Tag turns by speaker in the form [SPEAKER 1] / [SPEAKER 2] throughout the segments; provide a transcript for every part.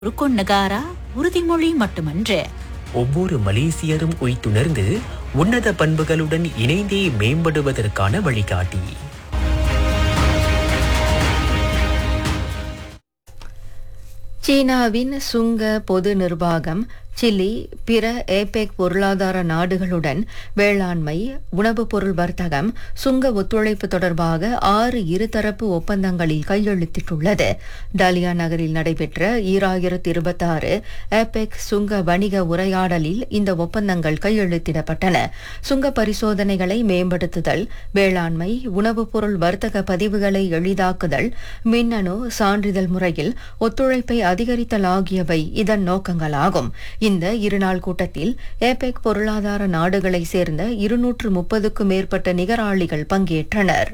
[SPEAKER 1] ருக்கொன் நகாரா உறுதிமொழி மட்டுமன்று
[SPEAKER 2] ஒவ்வொரு மலேசியரும் உய்த்துணர்ந்து உன்னத பண்புகளுடன் இணைந்தே மேம்படுவதற்கான வழிகாட்டி
[SPEAKER 3] சீனாவின் சுங்க பொது நிர்வாகம் சிலி பிற ஏபெக் பொருளாதார நாடுகளுடன் வேளாண்மை உணவுப் பொருள் வர்த்தகம் சுங்க ஒத்துழைப்பு தொடர்பாக ஆறு இருதரப்பு ஒப்பந்தங்களில் கையெழுத்திட்டுள்ளது டாலியா நகரில் நடைபெற்ற ஈராயிரத்து இருபத்தாறு ஏபெக் சுங்க வணிக உரையாடலில் இந்த ஒப்பந்தங்கள் கையெழுத்திடப்பட்டன சுங்க பரிசோதனைகளை மேம்படுத்துதல் வேளாண்மை உணவுப் பொருள் வர்த்தக பதிவுகளை எளிதாக்குதல் மின்னணு சான்றிதழ் முறையில் ஒத்துழைப்பை அதிகரித்தல் ஆகியவை இதன் நோக்கங்களாகும் இந்த இருநாள் கூட்டத்தில் ஏபெக் பொருளாதார நாடுகளைச் சேர்ந்த இருநூற்று முப்பதுக்கும் மேற்பட்ட நிகராளிகள் பங்கேற்றனர்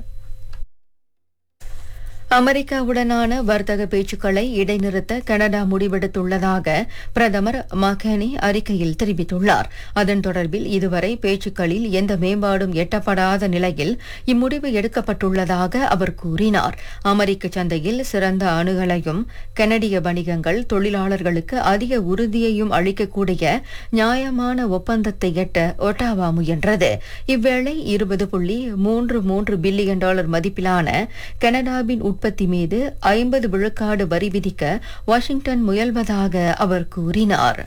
[SPEAKER 3] அமெரிக்காவுடனான வர்த்தக பேச்சுக்களை இடைநிறுத்த கனடா முடிவெடுத்துள்ளதாக பிரதமர் மக்கனி அறிக்கையில் தெரிவித்துள்ளார் அதன் தொடர்பில் இதுவரை பேச்சுக்களில் எந்த மேம்பாடும் எட்டப்படாத நிலையில் இம்முடிவு எடுக்கப்பட்டுள்ளதாக அவர் கூறினார் அமெரிக்க சந்தையில் சிறந்த அணுகலையும் கனடிய வணிகங்கள் தொழிலாளர்களுக்கு அதிக உறுதியையும் அளிக்கக்கூடிய நியாயமான ஒப்பந்தத்தை எட்ட ஒட்டாவா முயன்றது இவ்வேளை இருபது புள்ளி மூன்று மூன்று பில்லியன் டாலர் மதிப்பிலான கனடாவின் உற்பத்தி மீது ஐம்பது விழுக்காடு வரி விதிக்க வாஷிங்டன் முயல்வதாக அவர் கூறினார்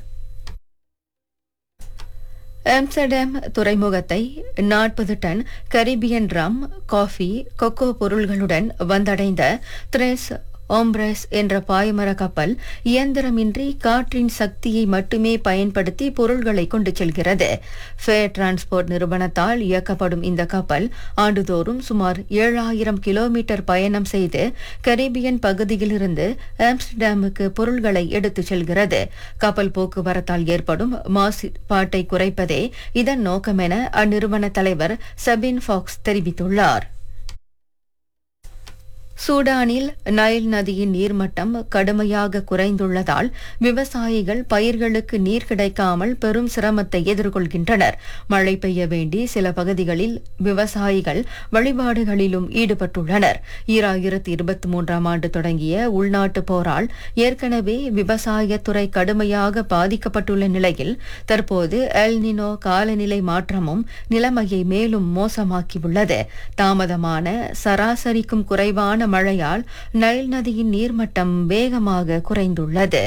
[SPEAKER 3] ஆம்ஸ்டர்டாம் துறைமுகத்தை நாற்பது ton Caribbean rum coffee cocoa பொருள்களுடன் வந்தடைந்த த்ரெஸ் ஓம்ப்ரஸ் என்ற பாய்மர கப்பல் இயந்திரமின்றி காற்றின் சக்தியை மட்டுமே பயன்படுத்தி பொருள்களை கொண்டு செல்கிறது ஃபேர் டிரான்ஸ்போர்ட் நிறுவனத்தால் இயக்கப்படும் இந்த கப்பல் ஆண்டுதோறும் சுமார் ஏழாயிரம் கிலோமீட்டர் பயணம் செய்து கரீபியன் பகுதியிலிருந்து ஆம்ஸ்டர்டாமுக்கு பொருள்களை எடுத்துச் செல்கிறது கப்பல் போக்குவரத்தால் ஏற்படும் மாசுபாட்டை குறைப்பதே இதன் நோக்கமென அந்நிறுவன தலைவர் சபின் ஃபாக்ஸ் தெரிவித்துள்ளார் சூடானில் நைல் நதியின் நீர்மட்டம் கடுமையாக குறைந்துள்ளதால் விவசாயிகள் பயிர்களுக்கு நீர் கிடைக்காமல் பெரும் சிரமத்தை எதிர்கொள்கின்றனர் மழை பெய்ய வேண்டி சில பகுதிகளில் விவசாயிகள் வழிபாடுகளிலும் ஈடுபட்டுள்ளனர் ஈராயிரத்தி இருபத்தி மூன்றாம் ஆண்டு தொடங்கிய உள்நாட்டு போரால் ஏற்கனவே விவசாயத்துறை கடுமையாக பாதிக்கப்பட்டுள்ள நிலையில் தற்போது எல் நினோ காலநிலை மாற்றமும் நிலைமையை மேலும் மோசமாக்கியுள்ளது தாமதமான சராசரிக்கும் குறைவான மழையால் நைல் நதியின் நீர்மட்டம் வேகமாக குறைந்துள்ளது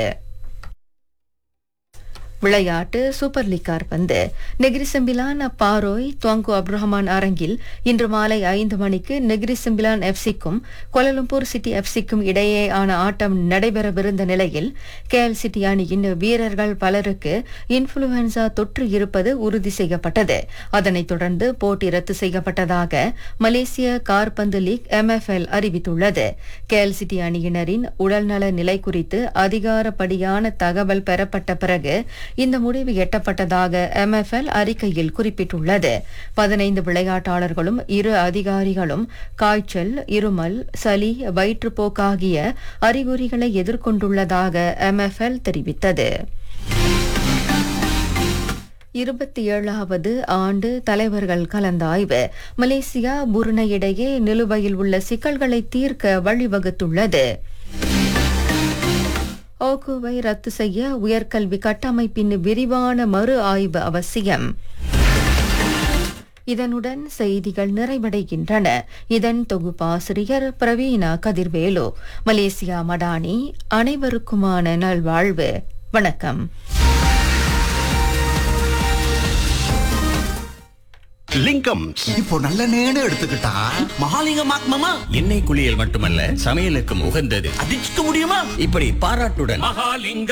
[SPEAKER 3] விளையாட்டு சூப்பர் லீக் காற்பந்து நெகிரிசம்பிலான் பாரோய் துவங்கு அப்ரஹமான் அரங்கில் இன்று மாலை ஐந்து மணிக்கு நெகிரிசம்பிலான் எஃப்சிக்கும் கோலலம்பூர் சிட்டி எஃப்சிக்கும் இடையேயான ஆட்டம் நடைபெறவிருந்த நிலையில் கேஎல் சிட்டி அணியின் வீரர்கள் பலருக்கு இன்ஃபுளுவன்சா தொற்று இருப்பது உறுதி செய்யப்பட்டது அதனைத் தொடர்ந்து போட்டி ரத்து செய்யப்பட்டதாக மலேசிய கார்பந்து லீக் எம்எஃப்எல் அறிவித்துள்ளது கேஎல் சிட்டி அணியினரின் உடல்நல நிலை குறித்து அதிகாரப்படியான தகவல் பெறப்பட்ட பிறகு இந்த முடிவு எட்டப்பட்டதாக எம்எஃப்எல் அறிக்கையில் குறிப்பிட்டுள்ளது பதினைந்து விளையாட்டாளர்களும் இரு அதிகாரிகளும் காய்ச்சல் இருமல் சளி வயிற்றுப்போக்கு ஆகிய அறிகுறிகளை எதிர்கொண்டுள்ளதாக எம்எஃப்எல் தெரிவித்தது இருபத்தி ஏழாவது ஆண்டு தலைவர்கள் கலந்தாய்வு மலேசியா புருனை இடையே நிலுவையில் உள்ள சிக்கல்களை தீர்க்க வழிவகுத்துள்ளது ஓகுவை ரத்து செய்ய உயர்கல்வி கட்டமைப்பின் விரிவான மறு ஆய்வு அவசியம் இதனுடன் செய்திகள் நிறைவடைகின்றன இதன் தொகுப்பாசிரியர் பிரவீனா கதிர்வேலு மலேசியா மடானி அனைவருக்குமான நல்வாழ்வு வணக்கம்
[SPEAKER 4] லிங்கம்
[SPEAKER 5] இப்போ நல்ல நேடு எடுத்துக்கிட்டா
[SPEAKER 4] மகாலிங்கம் மாமா
[SPEAKER 6] எண்ணெய் குளியல் மட்டுமல்ல சமையலுக்கும் உகந்தது
[SPEAKER 4] அடிச்சுக்க முடியுமா
[SPEAKER 6] இப்படி பாராட்டுடன்
[SPEAKER 4] மகாலிங்கம்